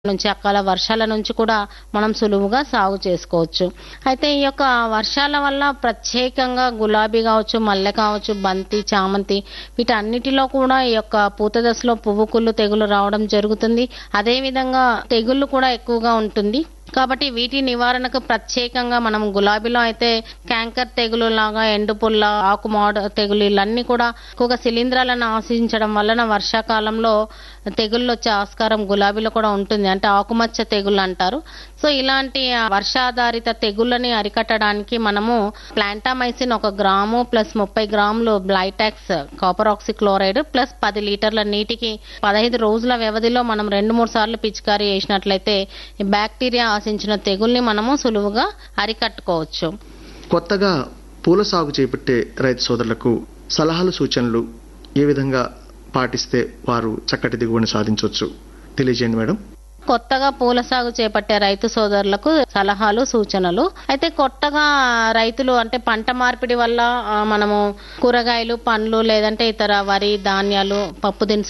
నుంచి అకాల వర్షాల నుంచి కూడా మనం సులువుగా సాగు చేసుకోవచ్చు అయితే ఈ యొక్క వర్షాల వల్ల ప్రత్యేకంగా గులాబీ కావచ్చు మల్లె కావచ్చు బంతి చామంతి వీటన్నిటిలో కూడా ఈ యొక్క పూత దశలో పువ్వు కుళ్ళు తెగులు రావడం జరుగుతుంది అదే విధంగా తెగుళ్ళు కూడా ఎక్కువగా ఉంటుంది కాబట్టి వీటి నివారణకు ప్రత్యేకంగా మనం గులాబీలో అయితే క్యాంకర్ తెగులు లాగా ఎండుపుల్ల ఆకుమాడ తెగులు ఇవన్నీ కూడా ఎక్కువగా శిలీంధ్రాలను ఆశించడం వలన వర్షాకాలంలో తెగుళ్ళు వచ్చే ఆస్కారం గులాబీలో కూడా ఉంటుంది అంటే ఆకుమచ్చ తెగుళ్ళు అంటారు సో ఇలాంటి ఆ, వర్షాధారిత తెగుళ్ళని అరికట్టడానికి మనము ప్లాంటామైసిన్ ఒక గ్రాము ప్లస్ ముప్పై గ్రాములు బ్లైటాక్స్ కాపర్ ఆక్సిక్లోరైడ్ ప్లస్ పది లీటర్ల నీటికి పదహైదు రోజుల వ్యవధిలో మనం రెండు మూడు సార్లు పిచికారీ చేసినట్లయితే ఈ బ్యాక్టీరియా ఆశించిన తెగుల్ని మనము సులువుగా అరికట్టుకోవచ్చు కొత్తగా పూల సాగు చేపట్టే రైతు సోదరులకు సలహాలు సూచనలు ఏ విధంగా పాటిస్తే వారు చక్కటి దిగుబడిని సాధించవచ్చు తెలియజేయండి మేడం కొత్తగా పూల సాగు చేపట్టే రైతు సోదరులకు సలహాలు సూచనలు అయితే కొత్తగా రైతులు అంటే పంట మార్పిడి వల్ల ఆ, మనము కూరగాయలు పండ్లు లేదంటే ఇతర వరి ధాన్యాలు పప్పు దినుసులు